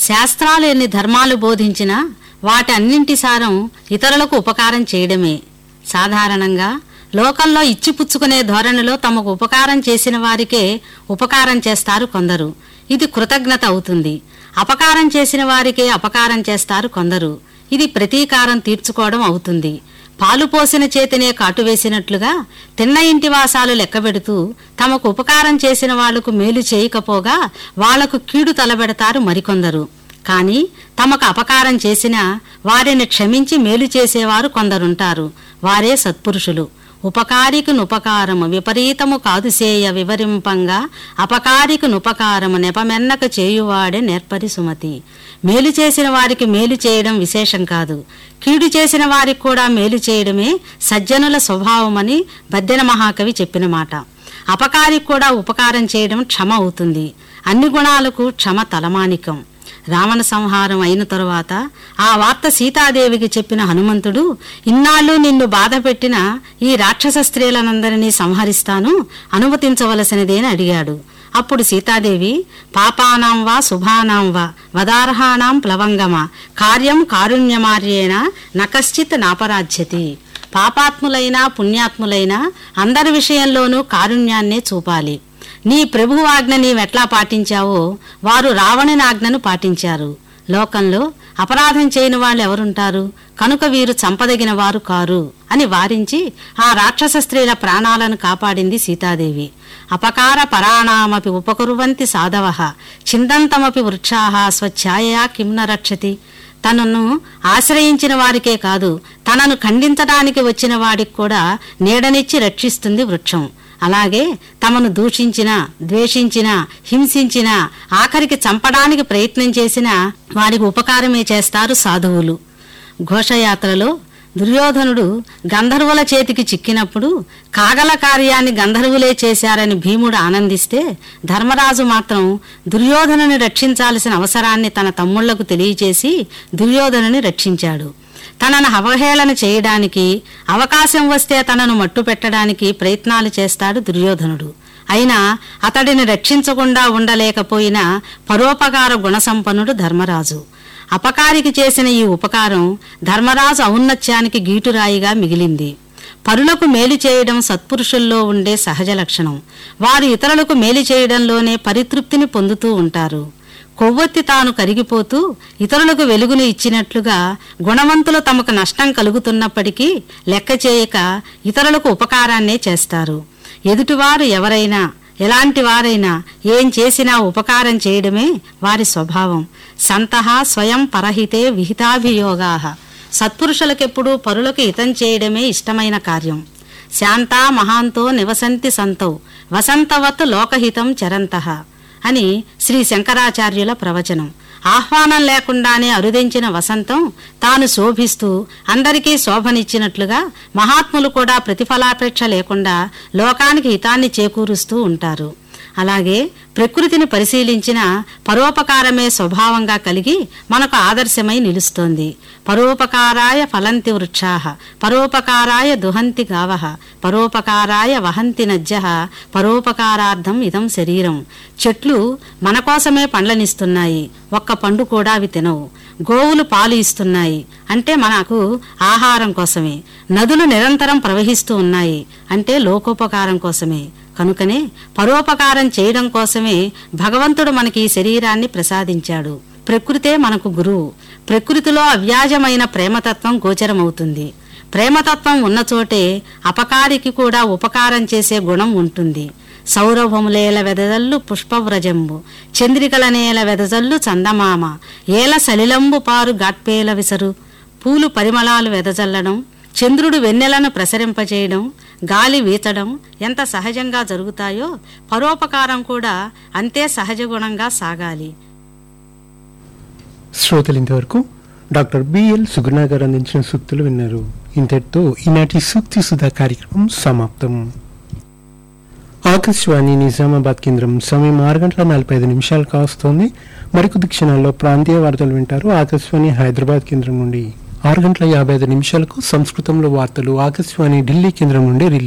శాస్త్రాలు ఎన్ని ధర్మాలు బోధించినా వాటి అన్నింటి సారం ఇతరులకు ఉపకారం చేయడమే సాధారణంగా లోకంలో ఇచ్చిపుచ్చుకునే ధోరణిలో తమకు ఉపకారం చేసిన వారికే ఉపకారం చేస్తారు కొందరు ఇది కృతజ్ఞత అవుతుంది అపకారం చేసిన వారికే అపకారం చేస్తారు కొందరు ఇది ప్రతీకారం తీర్చుకోవడం అవుతుంది పాలు పోసిన చేతినే కాటువేసినట్లుగా తిన్న ఇంటి వాసాలు లెక్కబెడుతూ తమకు ఉపకారం చేసిన వాళ్లకు మేలు చేయకపోగా వాళ్లకు కీడు తలబెడతారు మరికొందరు కాని తమకు అపకారం చేసినా వారిని క్షమించి మేలు చేసేవారు కొందరుంటారు వారే సత్పురుషులు ఉపకారికి నుపకారము విపరీతము కాదు సేయ వివరింపంగా అపకారికి నుపకారము నెపమెన్నక చేయువాడే నేర్పరి సుమతి మేలు చేసిన వారికి మేలు చేయడం విశేషం కాదు కీడు చేసిన వారికి కూడా మేలు చేయడమే సజ్జనుల స్వభావమని బద్దెన మహాకవి చెప్పిన మాట అపకారికి కూడా ఉపకారం చేయడం క్షమ అవుతుంది అన్ని గుణాలకు క్షమ తలమానికం రావణ సంహారం అయిన తరువాత ఆ వార్త సీతాదేవికి చెప్పిన హనుమంతుడు ఇన్నాళ్ళు నిన్ను బాధ పెట్టిన ఈ రాక్షస స్త్రీలనందరినీ సంహరిస్తాను అనుమతించవలసినదేని అడిగాడు అప్పుడు సీతాదేవి పాపానాం వా శుభానాం వా వదార్హానాం ప్లవంగమ కార్యం కారుణ్యమార్యేణ నకశ్చిత్ నాపరాధ్యతి పాపాత్ములైనా పుణ్యాత్ములైనా అందరి విషయంలోనూ కారుణ్యాన్నే చూపాలి నీ ప్రభువు ఆజ్ఞ నీవెట్లా పాటించావో వారు రావణుని ఆజ్ఞను పాటించారు లోకంలో అపరాధం చేయని వాళ్ళు ఎవరుంటారు కనుక వీరు చంపదగిన వారు కారు అని వారించి ఆ రాక్షస స్త్రీల ప్రాణాలను కాపాడింది సీతాదేవి అపకార పరాణామపి ఉపకురువంతి సాధవ చిందంతమపి వృక్షాహ స్వఛాయయా కిమ్న రక్షతి తనను ఆశ్రయించిన వారికే కాదు తనను ఖండించడానికి వచ్చిన వాడికి కూడా నీడనిచ్చి రక్షిస్తుంది వృక్షం అలాగే తమను దూషించిన ద్వేషించిన హింసించిన ఆఖరికి చంపడానికి ప్రయత్నం చేసిన వారికి ఉపకారమే చేస్తారు సాధువులు ఘోషయాత్రలో దుర్యోధనుడు గంధర్వుల చేతికి చిక్కినప్పుడు కాగల కార్యాన్ని గంధర్వులే చేశారని భీముడు ఆనందిస్తే ధర్మరాజు మాత్రం దుర్యోధనుని రక్షించాల్సిన అవసరాన్ని తన తమ్ముళ్లకు తెలియచేసి దుర్యోధనుని రక్షించాడు తనను అవహేళన చేయడానికి అవకాశం వస్తే తనను మట్టు పెట్టడానికి ప్రయత్నాలు చేస్తాడు దుర్యోధనుడు అయినా అతడిని రక్షించకుండా ఉండలేకపోయిన పరోపకార గుణసంపన్నుడు ధర్మరాజు అపకారికి చేసిన ఈ ఉపకారం ధర్మరాజు ఔన్నత్యానికి గీటురాయిగా మిగిలింది పరులకు మేలు చేయడం సత్పురుషుల్లో ఉండే సహజ లక్షణం వారు ఇతరులకు మేలు చేయడంలోనే పరితృప్తిని పొందుతూ ఉంటారు కొవ్వొత్తి తాను కరిగిపోతూ ఇతరులకు వెలుగును ఇచ్చినట్లుగా గుణవంతులు తమకు నష్టం కలుగుతున్నప్పటికీ లెక్క చేయక ఇతరులకు ఉపకారాన్నే చేస్తారు ఎదుటివారు ఎవరైనా ఎలాంటి వారైనా ఏం చేసినా ఉపకారం చేయడమే వారి స్వభావం సంతః స్వయం పరహితే విహితాభియోగా సత్పురుషులకెప్పుడూ పరులకు హితం చేయడమే ఇష్టమైన కార్యం శాంత మహాంతో నివసంతి సంతౌ వసంతవత్ లోకహితం చరంతః అని శ్రీ శంకరాచార్యుల ప్రవచనం ఆహ్వానం లేకుండానే అరుదించిన వసంతం తాను శోభిస్తూ అందరికీ శోభనిచ్చినట్లుగా మహాత్ములు కూడా ప్రతిఫలాపేక్ష లేకుండా లోకానికి హితాన్ని చేకూరుస్తూ ఉంటారు అలాగే ప్రకృతిని పరిశీలించిన పరోపకారమే స్వభావంగా కలిగి మనకు ఆదర్శమై నిలుస్తోంది పరోపకారాయ ఫలంతి వృక్షాః పరోపకారాయ దుహంతి గావః పరోపకారాయ వహంతి నజ్జః పరోపకారార్థం ఇదం శరీరం చెట్లు మన కోసమే పండ్లనిస్తున్నాయి ఒక్క పండు కూడా అవి తినవు గోవులు పాలు ఇస్తున్నాయి అంటే మనకు ఆహారం కోసమే నదులు నిరంతరం ప్రవహిస్తూ ఉన్నాయి అంటే లోకోపకారం కోసమే కనుకనే పరోపకారం చేయడం కోసమే భగవంతుడు మనకి ఈ శరీరాన్ని ప్రసాదించాడు ప్రకృతే మనకు గురువు ప్రకృతిలో అవ్యాజమైన ప్రేమతత్వం గోచరమవుతుంది ప్రేమతత్వం ఉన్న చోటే అపకారికి కూడా ఉపకారం చేసే గుణం ఉంటుంది సౌరభములేల వెదజల్లు పుష్పవ్రజంబు చంద్రికల నేల వెదజల్లు చందమామ ఏల సలిలంబు పారు గాట్పేల విసరు పూలు పరిమళాలు వెదజల్లడం చంద్రుడు వెన్నెలను ప్రసరింపజేయడం గాలి వీచడం ఎంత సహజంగా జరుగుతాయో పరోపకారం కూడా అంతే సహజ గుణంగా సాగాలి శ్రోతలు ఇంతవరకు డాక్టర్ బిఎల్ సుగుణ గారు అందించిన సూక్తులు విన్నారు ఇంతటితో ఈనాటి సూక్తి సుధా కార్యక్రమం సమాప్తం ఆకాశవాణి నిజామాబాద్ కేంద్రం సమయం ఆరు గంటల నలభై ఐదు నిమిషాలు కావస్తోంది మరికొద్ది క్షణాల్లో ప్రాంతీయ వార్తలు వింటారు ఆకాశవాణి హైదరాబాద్ కేంద్రం నుండి ఆరు గంటల యాభై ఐదు నిమిషాలకు సంస్కృతంలో వార్తలు ఆకాశవాణి ఢిల్లీ కేంద్రం నుండి రిలే